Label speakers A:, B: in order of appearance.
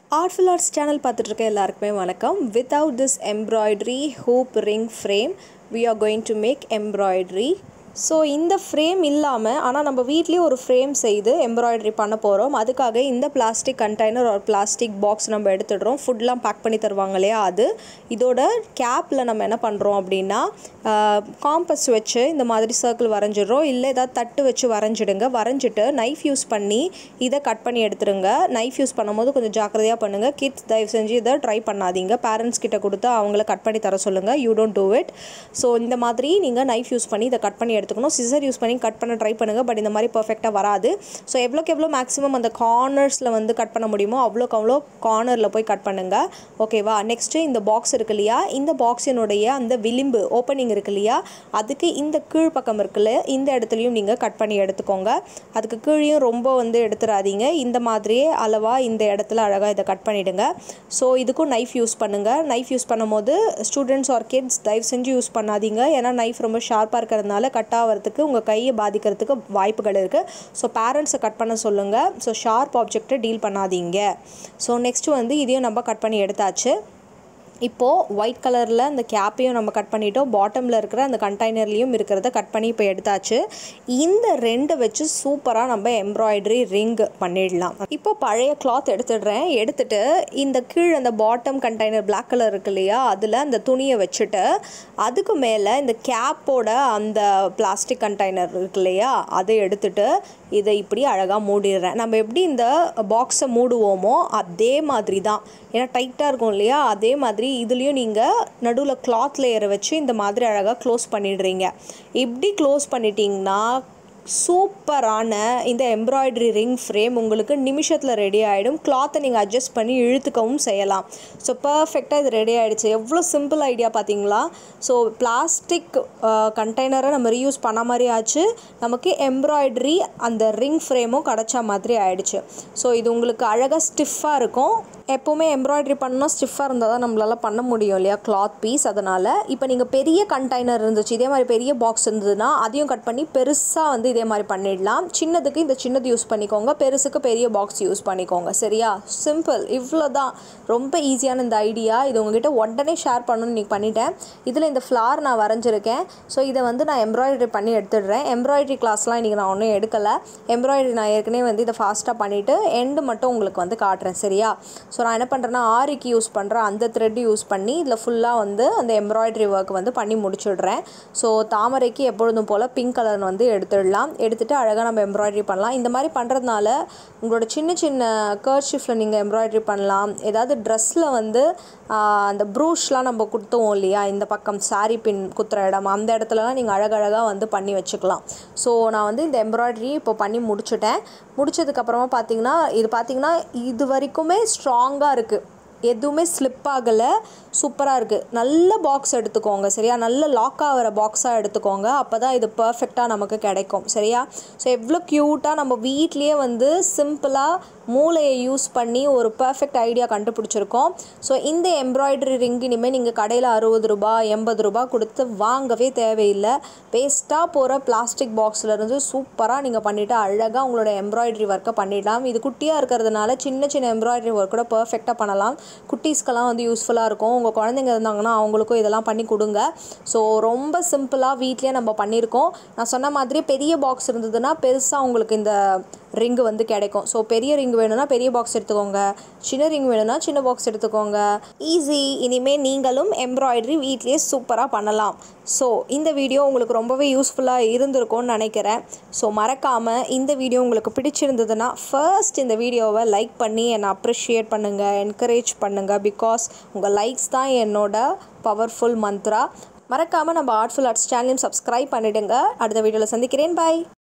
A: artful arts channel பார்த்துட்டு இருக்க எல்லாருக்குமே வணக்கம் without this embroidery hoop ring frame we are going to make embroidery so இந்த frame இல்லாமல் ஆனால் நம்ம வீட்லேயே ஒரு ஃப்ரேம் செய்து எம்ப்ராய்டரி பண்ண போகிறோம் அதுக்காக இந்த பிளாஸ்டிக் கண்டெய்னர் ஒரு பிளாஸ்டிக் பாக்ஸ் நம்ம எடுத்துடுறோம் ஃபுட்லாம் பேக் பண்ணி தருவாங்க இல்லையா அது இதோட கேப்பில் நம்ம என்ன பண்ணுறோம் அப்படின்னா காம்பஸ் வச்சு இந்த மாதிரி சர்க்கிள் வரைஞ்சிடுறோம் இல்லை ஏதாவது தட்டு வச்சு வரைஞ்சிடுங்க வரைஞ்சிட்டு நைஃப் யூஸ் பண்ணி இதை கட் பண்ணி எடுத்துருங்க நைஃப் யூஸ் பண்ணும்போது கொஞ்சம் ஜாக்கிரதையாக பண்ணுங்கள் கிட்ஸ் தயவு செஞ்சு இதை ட்ரை பண்ணாதீங்க பேரண்ட்ஸ் கிட்ட கொடுத்து அவங்கள கட் பண்ணி தர சொல்லுங்கள் you don't do it so இந்த மாதிரி நீங்கள் நைஃப் யூஸ் பண்ணி இதை கட் பண்ணி எடுத்துக்கணும் சிசர் யூஸ் பண்ணி கட் பண்ண ட்ரை பண்ணுங்கள் பட் இந்த மாதிரி பர்ஃபெக்டாக வராது ஸோ எவ்வளோக்கு எவ்வளோ மேக்ஸிமம் அந்த கார்னர்ஸில் வந்து கட் பண்ண முடியுமோ அவ்வளோக்கு அவ்வளோ கார்னரில் போய் கட் பண்ணுங்கள் ஓகேவா நெக்ஸ்ட்டு இந்த பாக்ஸ் இருக்கு இல்லையா இந்த பாக்ஸினுடைய அந்த விளிம்பு ஓப்பனிங் இருக்கு இல்லையா அதுக்கு இந்த கீழ் பக்கம் இருக்குல்ல இந்த இடத்துலையும் நீங்கள் கட் பண்ணி எடுத்துக்கோங்க அதுக்கு கீழேயும் ரொம்ப வந்து எடுத்துடாதீங்க இந்த மாதிரியே அளவாக இந்த இடத்துல அழகாக இதை கட் பண்ணிவிடுங்க ஸோ இதுக்கும் நைஃப் யூஸ் பண்ணுங்கள் நைஃப் யூஸ் பண்ணும்போது ஸ்டூடெண்ட்ஸ் ஆர் கிட்ஸ் தயவு செஞ்சு யூஸ் பண்ணாதீங்க ஏன்னா நைஃப் ரொம்ப ஷார்ப்பாக இருக்கிறதுனால கட் ஆகிறதுக்கு உங்கள் கையை பாதிக்கிறதுக்கு வாய்ப்புகள் இருக்குது ஸோ பேரண்ட்ஸை கட் பண்ண சொல்லுங்கள் ஸோ ஷார்ப் ஆப்ஜெக்டை டீல் பண்ணாதீங்க ஸோ நெக்ஸ்ட்டு வந்து இதையும் நம்ம கட் பண்ணி எடுத்தாச்சு இப்போது ஒயிட் கலரில் அந்த கேப்பையும் நம்ம கட் பண்ணிட்டோம் பாட்டமில் இருக்கிற அந்த கண்டெய்னர்லேயும் இருக்கிறத கட் பண்ணி இப்போ எடுத்தாச்சு இந்த ரெண்டை வச்சு சூப்பராக நம்ம எம்ப்ராய்டரி ரிங் பண்ணிடலாம் இப்போ பழைய கிளாத் எடுத்துடுறேன் எடுத்துட்டு இந்த கீழ் அந்த பாட்டம் கண்டெய்னர் பிளாக் கலர் இருக்கு இல்லையா அதில் அந்த துணியை வச்சுட்டு அதுக்கு மேலே இந்த கேப்போட அந்த பிளாஸ்டிக் கண்டெய்னர் இருக்கு இல்லையா அதை எடுத்துட்டு இதை இப்படி அழகாக மூடிடுறேன் நம்ம எப்படி இந்த பாக்ஸை மூடுவோமோ அதே மாதிரி தான் ஏன்னா டைட்டாக இருக்கும் இல்லையா அதே மாதிரி இதுலேயும் நீங்கள் நடுவில் கிளாத் லேயரை வச்சு இந்த மாதிரி அழகாக க்ளோஸ் பண்ணிடுறீங்க இப்படி க்ளோஸ் பண்ணிட்டீங்கன்னா சூப்பரான இந்த எம்ப்ராய்டரி ரிங் ஃப்ரேம் உங்களுக்கு நிமிஷத்தில் ரெடி ஆகிடும் கிளாத்தை நீங்கள் அட்ஜஸ்ட் பண்ணி இழுத்துக்கவும் செய்யலாம் ஸோ பர்ஃபெக்டாக இது ரெடி ஆகிடுச்சு எவ்வளோ சிம்பிள் ஐடியா பார்த்தீங்களா ஸோ பிளாஸ்டிக் கண்டெய்னரை நம்ம ரீயூஸ் பண்ண மாதிரி ஆச்சு நமக்கு எம்ப்ராய்டரி அந்த ரிங் ஃப்ரேமும் கிடச்ச மாதிரி ஆயிடுச்சு ஸோ இது உங்களுக்கு அழகாக ஸ்டிஃபாக இருக்கும் எப்போவுமே எம்ப்ராய்டரி பண்ணணும் ஸ்டிஃபாக இருந்தால் தான் நம்மளால் பண்ண முடியும் இல்லையா கிளாத் பீஸ் அதனால் இப்போ நீங்கள் பெரிய கண்டெய்னர் இருந்துச்சு இதே மாதிரி பெரிய பாக்ஸ் இருந்ததுன்னா அதையும் கட் பண்ணி பெருசாக வந்து இதே மாதிரி பண்ணிடலாம் சின்னதுக்கு இந்த சின்னது யூஸ் பண்ணிக்கோங்க பெருசுக்கு பெரிய பாக்ஸ் யூஸ் பண்ணிக்கோங்க சரியா சிம்பிள் இவ்வளோ தான் ரொம்ப ஈஸியான இந்த ஐடியா இது உங்ககிட்ட உடனே ஷேர் பண்ணணும்னு இன்றைக்கி பண்ணிட்டேன் இதில் இந்த ஃப்ளார் நான் வரைஞ்சிருக்கேன் ஸோ இதை வந்து நான் எம்ப்ராய்டரி பண்ணி எடுத்துடுறேன் எம்ப்ராய்டரி கிளாஸ்லாம் இன்றைக்கி நான் ஒன்றும் எடுக்கலை எம்ப்ராய்டரி நான் ஏற்கனவே வந்து இதை ஃபாஸ்ட்டாக பண்ணிவிட்டு எண்டு மட்டும் உங்களுக்கு வந்து காட்டுறேன் சரியா ஸோ நான் என்ன பண்ணுறேன்னா ஆரிக்கு யூஸ் பண்ணுறேன் அந்த த்ரெட் யூஸ் பண்ணி இதில் ஃபுல்லாக வந்து அந்த எம்ப்ராய்டரி ஒர்க் வந்து பண்ணி முடிச்சுடுறேன் ஸோ தாமரைக்கு எப்பொழுதும் போல் பிங்க் கலர் வந்து எடுத்துடலாம் எடுத்துகிட்டு அழகாக நம்ம எம்ப்ராய்டரி பண்ணலாம் இந்த மாதிரி பண்ணுறதுனால உங்களோட சின்ன சின்ன கர்ஷிஃபில் நீங்கள் எம்ப்ராய்டரி பண்ணலாம் ஏதாவது ட்ரெஸ்ஸில் வந்து அந்த ப்ரூஷ்லாம் நம்ம கொடுத்தோம் இல்லையா இந்த பக்கம் சாரி பின் குத்துற இடம் அந்த இடத்துலலாம் நீங்கள் அழகழகாக வந்து பண்ணி வச்சுக்கலாம் ஸோ நான் வந்து இந்த எம்ப்ராய்டரி இப்போ பண்ணி முடிச்சுட்டேன் முடிச்சதுக்கப்புறமா பார்த்தீங்கன்னா இது பார்த்தீங்கன்னா இது வரைக்குமே ஸ்ட்ராங்காக இருக்குது எதுவுமே ஸ்லிப் ஆகலை சூப்பராக இருக்குது நல்ல பாக்ஸ் எடுத்துக்கோங்க சரியா நல்ல லாக் ஆகிற பாக்ஸாக எடுத்துக்கோங்க அப்போ தான் இது பர்ஃபெக்டாக நமக்கு கிடைக்கும் சரியா ஸோ எவ்வளோ க்யூட்டாக நம்ம வீட்லேயே வந்து சிம்பிளாக மூளையை யூஸ் பண்ணி ஒரு பர்ஃபெக்ட் ஐடியா கண்டுபிடிச்சிருக்கோம் ஸோ இந்த எம்ப்ராய்டரி ரிங் இனிமேல் நீங்கள் கடையில் அறுபது ரூபா எண்பது ரூபா கொடுத்து வாங்கவே தேவையில்லை வேஸ்ட்டாக போகிற பிளாஸ்டிக் பாக்ஸ்லேருந்து சூப்பராக நீங்கள் பண்ணிவிட்டு அழகாக உங்களோட எம்ப்ராய்டரி ஒர்க்கை பண்ணிடலாம் இது குட்டியாக இருக்கிறதுனால சின்ன சின்ன எம்ப்ராய்டரி ஒர்க் கூட பர்ஃபெக்டாக பண்ணலாம் குட்டீஸ்க்கெல்லாம் வந்து யூஸ்ஃபுல்லாக இருக்கும் உங்கள் குழந்தைங்க இருந்தாங்கன்னா அவங்களுக்கும் இதெல்லாம் பண்ணி கொடுங்க ஸோ ரொம்ப சிம்பிளாக வீட்லேயே நம்ம பண்ணியிருக்கோம் நான் சொன்ன மாதிரி பெரிய பாக்ஸ் இருந்ததுன்னா பெருசாக உங்களுக்கு இந்த ரிங்கு வந்து கிடைக்கும் ஸோ பெரிய ரிங் வேணும்னா பெரிய பாக்ஸ் எடுத்துக்கோங்க சின்ன ரிங் வேணும்னா சின்ன பாக்ஸ் எடுத்துக்கோங்க ஈஸி இனிமேல் நீங்களும் எம்ப்ராய்டரி வீட்லேயே சூப்பராக பண்ணலாம் ஸோ இந்த வீடியோ உங்களுக்கு ரொம்பவே யூஸ்ஃபுல்லாக இருந்திருக்கும்னு நினைக்கிறேன் ஸோ மறக்காமல் இந்த வீடியோ உங்களுக்கு பிடிச்சிருந்ததுன்னா ஃபர்ஸ்ட் இந்த வீடியோவை லைக் பண்ணி என்னை அப்ரிஷியேட் பண்ணுங்கள் என்கரேஜ் பண்ணுங்கள் பிகாஸ் உங்கள் லைக்ஸ் தான் என்னோட பவர்ஃபுல் மந்த்ரா மறக்காமல் நம்ம ஆர்ட்ஃபுல் ஆர்ட்ஸ் சேனலையும் சப்ஸ்கிரைப் பண்ணிவிடுங்க அடுத்த வீடியோவில் சந்திக்கிறேன் பாய்